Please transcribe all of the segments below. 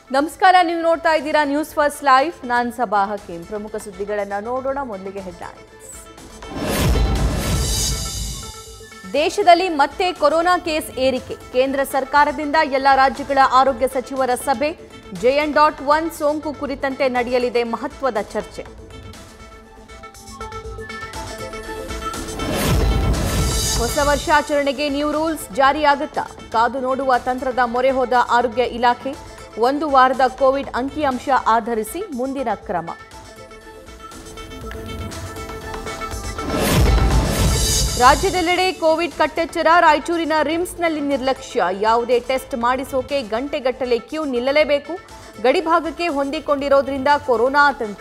ನಮಸ್ಕಾರ ನೀವು ನೋಡ್ತಾ ಇದ್ದೀರಾ ನ್ಯೂಸ್ ಫಸ್ಟ್ ಲೈವ್ ನಾನ್ ಸಬಾ ಹಕೀಂ ಪ್ರಮುಖ ಸುದ್ದಿಗಳನ್ನ ನೋಡೋಣ ಮೊದಲಿಗೆ ಹೆಡ್ಲೈನ್ಸ್ ದೇಶದಲ್ಲಿ ಮತ್ತೆ ಕೊರೋನಾ ಕೇಸ್ ಏರಿಕೆ ಕೇಂದ್ರ ಸರ್ಕಾರದಿಂದ ಎಲ್ಲ ರಾಜ್ಯಗಳ ಆರೋಗ್ಯ ಸಚಿವರ ಸಭೆ ಜೆಎನ್ ಡಾಟ್ ಒನ್ ಸೋಂಕು ಕುರಿತಂತೆ ನಡೆಯಲಿದೆ ಮಹತ್ವದ ಚರ್ಚೆ ಹೊಸ ವರ್ಷಾಚರಣೆಗೆ ನ್ಯೂ ರೂಲ್ಸ್ ಜಾರಿಯಾಗುತ್ತಾ ಕಾದು ನೋಡುವ ತಂತ್ರದ ಮೊರೆ ಹೋದ ಆರೋಗ್ಯ ಇಲಾಖೆ ಒಂದು ವಾರದ ಕೋವಿಡ್ ಅಂಕಿಅಂಶ ಆಧರಿಸಿ ಮುಂದಿನ ಕ್ರಮ ರಾಜ್ಯದೆಲ್ಲೆಡೆ ಕೋವಿಡ್ ಕಟ್ಟೆಚ್ಚರ ರಾಯಚೂರಿನ ರಿಮ್ಸ್ನಲ್ಲಿ ನಿರ್ಲಕ್ಷ್ಯ ಯಾವುದೇ ಟೆಸ್ಟ್ ಮಾಡಿಸೋಕೆ ಗಂಟೆಗಟ್ಟಲೆ ಕ್ಯೂ ನಿಲ್ಲಲೇಬೇಕು ಗಡಿಭಾಗಕ್ಕೆ ಹೊಂದಿಕೊಂಡಿರೋದ್ರಿಂದ ಕೊರೋನಾ ಆತಂಕ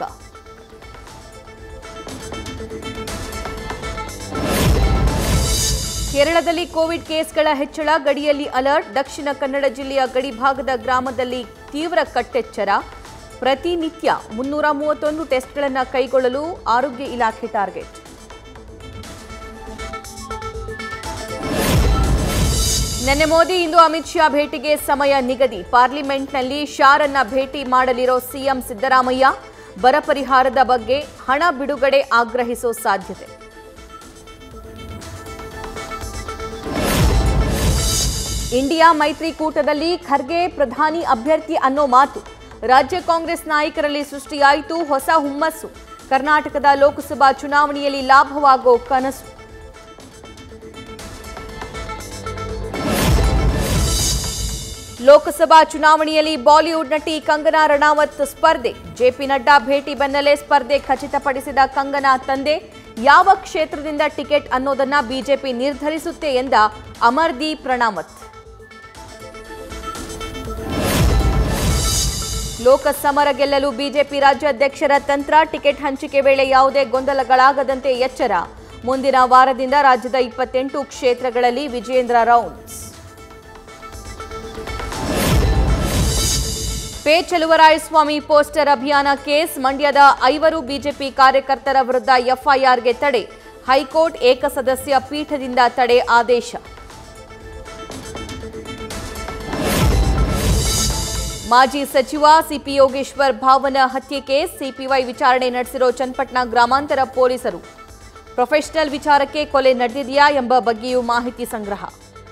ಕೇರಳದಲ್ಲಿ ಕೋವಿಡ್ ಕೇಸ್ಗಳ ಹೆಚ್ಚಳ ಗಡಿಯಲ್ಲಿ ಅಲರ್ಟ್ ದಕ್ಷಿಣ ಕನ್ನಡ ಜಿಲ್ಲೆಯ ಗಡಿಭಾಗದ ಗ್ರಾಮದಲ್ಲಿ ತೀವ್ರ ಕಟ್ಟೆಚ್ಚರ ಪ್ರತಿನಿತ್ಯ ಮುನ್ನೂರ ಮೂವತ್ತೊಂದು ಟೆಸ್ಟ್ಗಳನ್ನು ಕೈಗೊಳ್ಳಲು ಆರೋಗ್ಯ ಇಲಾಖೆ ಟಾರ್ಗೆಟ್ ನಿನ್ನೆ ಮೋದಿ ಇಂದು ಅಮಿತ್ ಶಾ ಭೇಟಿಗೆ ಸಮಯ ನಿಗದಿ ಪಾರ್ಲಿಮೆಂಟ್ನಲ್ಲಿ ಶಾರನ್ನ ಭೇಟಿ ಮಾಡಲಿರೋ ಸಿಎಂ ಸಿದ್ದರಾಮಯ್ಯ ಬರ ಪರಿಹಾರದ ಬಗ್ಗೆ ಹಣ ಬಿಡುಗಡೆ ಆಗ್ರಹಿಸೋ ಸಾಧ್ಯತೆ ಇಂಡಿಯಾ ಮೈತ್ರಿಕೂಟದಲ್ಲಿ ಖರ್ಗೆ ಪ್ರಧಾನಿ ಅಭ್ಯರ್ಥಿ ಅನ್ನೋ ಮಾತು ರಾಜ್ಯ ಕಾಂಗ್ರೆಸ್ ನಾಯಕರಲ್ಲಿ ಸೃಷ್ಟಿಯಾಯಿತು ಹೊಸ ಹುಮ್ಮಸ್ಸು ಕರ್ನಾಟಕದ ಲೋಕಸಭಾ ಚುನಾವಣೆಯಲ್ಲಿ ಲಾಭವಾಗೋ ಕನಸು ಲೋಕಸಭಾ ಚುನಾವಣೆಯಲ್ಲಿ ಬಾಲಿವುಡ್ ನಟಿ ಕಂಗನಾ ರಣಾವತ್ ಸ್ಪರ್ಧೆ ಜೆಪಿ ನಡ್ಡಾ ಭೇಟಿ ಬೆನ್ನಲ್ಲೇ ಸ್ಪರ್ಧೆ ಖಚಿತಪಡಿಸಿದ ಕಂಗನಾ ತಂದೆ ಯಾವ ಕ್ಷೇತ್ರದಿಂದ ಟಿಕೆಟ್ ಅನ್ನೋದನ್ನ ಬಿಜೆಪಿ ನಿರ್ಧರಿಸುತ್ತೆ ಎಂದ ಅಮರ್ದೀಪ್ ರಣಾವತ್ ಲೋಕಸಮರ ಗೆಲ್ಲಲು ಬಿಜೆಪಿ ರಾಜ್ಯಾಧ್ಯಕ್ಷರ ತಂತ್ರ ಟಿಕೆಟ್ ಹಂಚಿಕೆ ವೇಳೆ ಯಾವುದೇ ಗೊಂದಲಗಳಾಗದಂತೆ ಎಚ್ಚರ ಮುಂದಿನ ವಾರದಿಂದ ರಾಜ್ಯದ ಇಪ್ಪತ್ತೆಂಟು ಕ್ಷೇತ್ರಗಳಲ್ಲಿ Vijendra rounds pay Chaluvarayaswamy poster ಅಭಿಯಾನ ಕೇಸ್ ಮಂಡ್ಯದ ಐವರು ಬಿಜೆಪಿ ಕಾರ್ಯಕರ್ತರ ವಿರುದ್ಧ ಎಫ್ಐಆರ್ಗೆ ತಡೆ ಹೈಕೋರ್ಟ್ ಏಕಸದಸ್ಯ ಪೀಠದಿಂದ ತಡೆ ಆದೇಶ ಮಾಜಿ ಸಚಿವ ಸಿಪಿ ಯೋಗೇಶ್ವರ್ ಭಾವನ ಹತ್ಯೆ ಕೇಸ್ ಸಿಪಿವೈ ವಿಚಾರಣೆ ನಡೆಸಿರೋ ಚನ್ನಪಟ್ಟಣ ಗ್ರಾಮಾಂತರ ಪೊಲೀಸರು ಪ್ರೊಫೆಷನಲ್ ವಿಚಾರಕ್ಕೆ ಕೊಲೆ ನಡೆದಿದೆಯಾ ಎಂಬ ಬಗ್ಗೆಯೂ ಮಾಹಿತಿ ಸಂಗ್ರಹ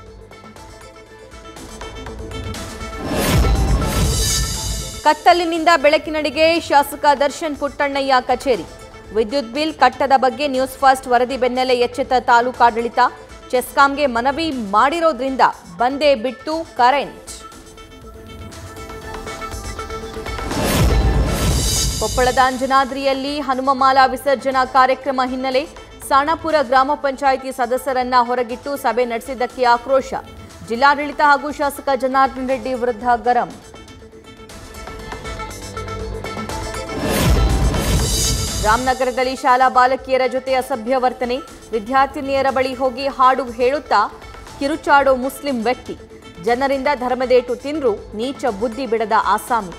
ಕತ್ತಲಿನಿಂದ ಬೆಳಕಿನಡೆಗೆ ಶಾಸಕ ದರ್ಶನ್ ಪುಟ್ಟಣ್ಣಯ್ಯ ಕಚೇರಿ ವಿದ್ಯುತ್ ಬಿಲ್ ಕಟ್ಟದ ಬಗ್ಗೆ ನ್ಯೂಸ್ ಫಸ್ಟ್ ವರದಿ ಬೆನ್ನಲ್ಲೇ ಎಚ್ಚೆತ್ತ ತಾಲೂಕಾಡಳಿತ ಚೆಸ್ಕಾಂಗೆ ಮನವಿ ಮಾಡಿರೋದ್ರಿಂದ ಬಂದೇ ಬಿಟ್ಟು ಕರೆಂಟ್ ಕೊಪ್ಪಳದ ಅಂಜನಾದ್ರಿಯಲ್ಲಿ ಹನುಮಮಾಲಾ ವಿಸರ್ಜನಾ ಕಾರ್ಯಕ್ರಮ ಹಿನ್ನೆಲೆ ಸಾಣಾಪುರ ಗ್ರಾಮ ಪಂಚಾಯಿತಿ ಸದಸ್ಯರನ್ನ ಹೊರಗಿಟ್ಟು ಸಭೆ ನಡೆಸಿದ್ದಕ್ಕೆ ಆಕ್ರೋಶ ಜಿಲ್ಲಾಡಳಿತ ಹಾಗೂ ಶಾಸಕ ಜನಾರ್ದನ್ ರೆಡ್ಡಿ ವಿರುದ್ಧ ಗರಂ ರಾಮನಗರದಲ್ಲಿ ಶಾಲಾ ಬಾಲಕಿಯರ ಜೊತೆ ಅಸಭ್ಯ ವರ್ತನೆ ವಿದ್ಯಾರ್ಥಿನಿಯರ ಬಳಿ ಹೋಗಿ ಹಾಡು ಹೇಳುತ್ತಾ ಕಿರುಚಾಡೋ ಮುಸ್ಲಿಂ ವ್ಯಕ್ತಿ ಜನರಿಂದ ಧರ್ಮದೇಟು ತಿಂದ್ರು ನೀಚ ಬುದ್ಧಿ ಬಿಡದ ಆಸಾಮಿ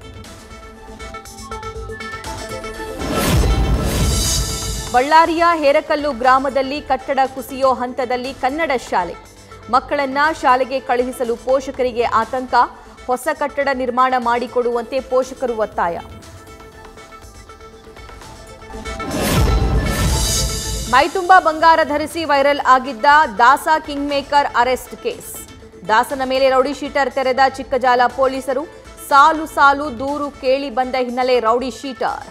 ಬಳ್ಳಾರಿಯ ಹೇರಕಲ್ಲು ಗ್ರಾಮದಲ್ಲಿ ಕಟ್ಟಡ ಕುಸಿಯೋ ಹಂತದಲ್ಲಿ ಕನ್ನಡ ಶಾಲೆ ಮಕ್ಕಳನ್ನ ಶಾಲೆಗೆ ಕಳುಹಿಸಲು ಪೋಷಕರಿಗೆ ಆತಂಕ ಹೊಸ ಕಟ್ಟಡ ನಿರ್ಮಾಣ ಮಾಡಿಕೊಡುವಂತೆ ಪೋಷಕರು ಒತ್ತಾಯ ಮೈತುಂಬ ಬಂಗಾರ ಧರಿಸಿ ವೈರಲ್ ಆಗಿದ್ದ ದಾಸ ಕಿಂಗ್ ಮೇಕರ್ ಅರೆಸ್ಟ್ ಕೇಸ್ ದಾಸನ ಮೇಲೆ ರೌಡಿ ಶೀಟರ್ ತೆರೆದ ಚಿಕ್ಕಜಾಲ ಪೊಲೀಸರು ಸಾಲು ಸಾಲು ದೂರು ಕೇಳಿ ಬಂದ ಹಿನ್ನೆಲೆ ರೌಡಿ ಶೀಟರ್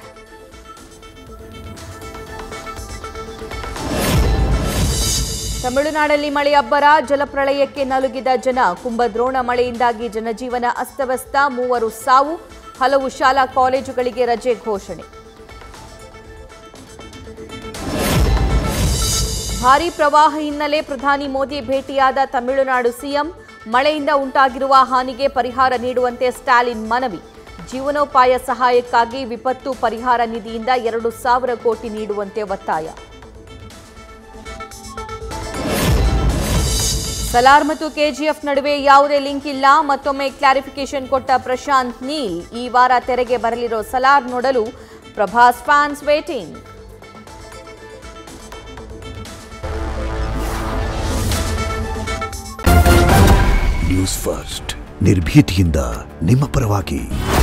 ತಮಿಳುನಾಡಲ್ಲಿ ಮಳೆ ಅಬ್ಬರ ಜಲಪ್ರಳಯಕ್ಕೆ ನಲುಗಿದ ಜನ ಕುಂಭದ್ರೋಣ ಮಳೆಯಿಂದಾಗಿ ಜನಜೀವನ ಅಸ್ತವ್ಯಸ್ತ ಮೂವರು ಸಾವು ಹಲವು ಶಾಲಾ ಕಾಲೇಜುಗಳಿಗೆ ರಜೆ ಘೋಷಣೆ ಭಾರೀ ಪ್ರವಾಹ ಹಿನ್ನೆಲೆ ಪ್ರಧಾನಿ ಮೋದಿ ಭೇಟಿಯಾದ ತಮಿಳುನಾಡು ಸಿಎಂ ಮಳೆಯಿಂದ ಉಂಟಾಗಿರುವ ಹಾನಿಗೆ ಪರಿಹಾರ ನೀಡುವಂತೆ ಸ್ಟಾಲಿನ್ ಮನವಿ ಜೀವನೋಪಾಯ ಸಹಾಯಕ್ಕಾಗಿ ವಿಪತ್ತು ಪರಿಹಾರ ನಿಧಿಯಿಂದ ಎರಡು ಸಾವಿರ ಕೋಟಿ ನೀಡುವಂತೆ ಒತ್ತಾಯ ಸಲಾರ್ ಮತ್ತು ಕೆಜಿಎಫ್ ನಡುವೆ ಯಾವುದೇ ಲಿಂಕ್ ಇಲ್ಲ ಮತ್ತೊಮ್ಮೆ ಕ್ಲಾರಿಫಿಕೇಶನ್ ಕೊಟ್ಟ ಪ್ರಶಾಂತ್ ನೀಲ್ ಈ ವಾರ ತೆರೆಗೆ ಬರಲಿರೋ ಸಲಾರ್ ನೋಡಲು Prabhas fans waiting News First ನಿರ್ಭೀತಿಯಿಂದ ನಿಮ್ಮ ಪರವಾಗಿ